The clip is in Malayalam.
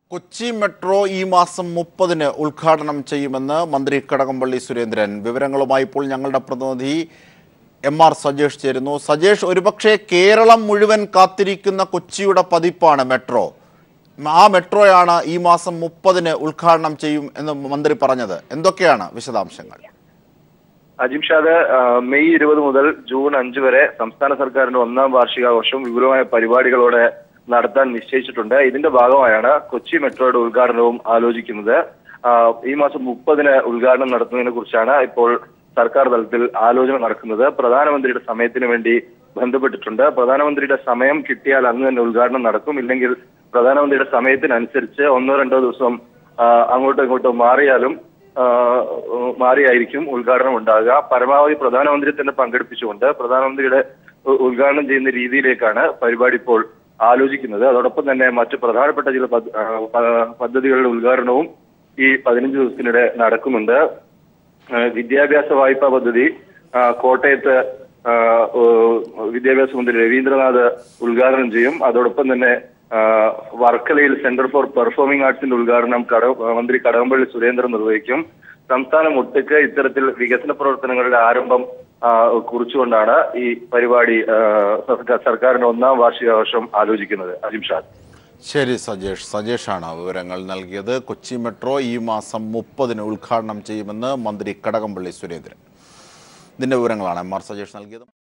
കൊച്ചി മെട്രോ ഈ മാസം മുപ്പതിന് ഉദ്ഘാടനം ചെയ്യുമെന്ന് മന്ത്രി കടകംപള്ളി സുരേന്ദ്രൻ വിവരങ്ങളുമായി ഇപ്പോൾ ഞങ്ങളുടെ പ്രതിനിധി എം ആർ സജേഷ് ചേരുന്നു സജേഷ് ഒരുപക്ഷെ കേരളം മുഴുവൻ കാത്തിരിക്കുന്ന കൊച്ചിയുടെ പതിപ്പാണ് മെട്രോ ആ മെട്രോയാണ് ഈ മാസം മുപ്പതിന് ഉദ്ഘാടനം ചെയ്യും എന്ന് മന്ത്രി പറഞ്ഞത് എന്തൊക്കെയാണ് വിശദാംശങ്ങൾ അജിംഷാദ് ആ, മെയ് ഇരുപത് മുതൽ ജൂൺ അഞ്ച് വരെ സംസ്ഥാന സർക്കാരിന്റെ ഒന്നാം വാർഷികാഘോഷം വിപുലമായ പരിപാടികളോടെ നടത്താൻ നിശ്ചയിച്ചിട്ടുണ്ട് ഇതിന്റെ ഭാഗമായാണ് കൊച്ചി മെട്രോയുടെ ഉദ്ഘാടനവും ആലോചിക്കുന്നത് ആ, ഈ മാസം മുപ്പതിന് ഉദ്ഘാടനം നടത്തുന്നതിനെ കുറിച്ചാണ് ഇപ്പോൾ സർക്കാർ തലത്തിൽ ആലോചന നടക്കുന്നത് പ്രധാനമന്ത്രിയുടെ സമയത്തിന് വേണ്ടി ബന്ധപ്പെട്ടിട്ടുണ്ട് പ്രധാനമന്ത്രിയുടെ സമയം കിട്ടിയാൽ അന്ന് തന്നെ ഉദ്ഘാടനം നടക്കും ഇല്ലെങ്കിൽ പ്രധാനമന്ത്രിയുടെ സമയത്തിനനുസരിച്ച് ഒന്നോ രണ്ടോ ദിവസം ആ, അങ്ങോട്ടോ ഇങ്ങോട്ടോ മാറിയാലും ആ, മാറിയായിരിക്കും ഉദ്ഘാടനം ഉണ്ടാകുക പരമാവധി പ്രധാനമന്ത്രി തന്നെ പങ്കെടുപ്പിച്ചുകൊണ്ട് പ്രധാനമന്ത്രിയുടെ ഉ- ഉദ്ഘാടനം ചെയ്യുന്ന രീതിയിലേക്കാണ് പരിപാടി ഇപ്പോൾ ആലോചിക്കുന്നത് അതോടൊപ്പം തന്നെ മറ്റു പ്രധാനപ്പെട്ട ചില പദ്ധ- ആ, പ- പദ്ധതികളുടെ ഉദ്ഘാടനവും ഈ പതിനഞ്ച് ദിവസത്തിനിടെ നടക്കുന്നുണ്ട് ആ, വിദ്യാഭ്യാസ വായ്പാ പദ്ധതി ആ, കോട്ടയത്ത് ആ, ഓ, വിദ്യാഭ്യാസ മന്ത്രി രവീന്ദ്രനാഥ് ഉദ്ഘാടനം ചെയ്യും അതോടൊപ്പം തന്നെ ആ, വർക്കലയിൽ സെന്റർ ഫോർ പെർഫോമിംഗ് ആർട്സിന്റെ ഉദ്ഘാടനം കട മന്ത്രി കടകംപള്ളി സുരേന്ദ്രൻ നിർവഹിക്കും സംസ്ഥാനം ഒട്ടുക്ക് ഇത്തരത്തിൽ വികസന പ്രവർത്തനങ്ങളുടെ ആരംഭം ആ, കുറിച്ചുകൊണ്ടാണ് ഈ പരിപാടി ആ, സർക്കാർ- സർക്കാരിന്റെ ഒന്നാം വാർഷികാഘോഷം ആലോചിക്കുന്നത് അജിംഷാദ് ശരി സജേഷ് സജേഷാണ് വിവരങ്ങൾ നൽകിയത് കൊച്ചി മെട്രോ ഈ മാസം മുപ്പതിന് ഉദ്ഘാടനം ചെയ്യുമെന്ന് മന്ത്രി കടകംപള്ളി സുരേന്ദ്രൻ ഇതിന്റെ വിവരങ്ങളാണ് എം ആർ സജേഷ് നൽകിയത്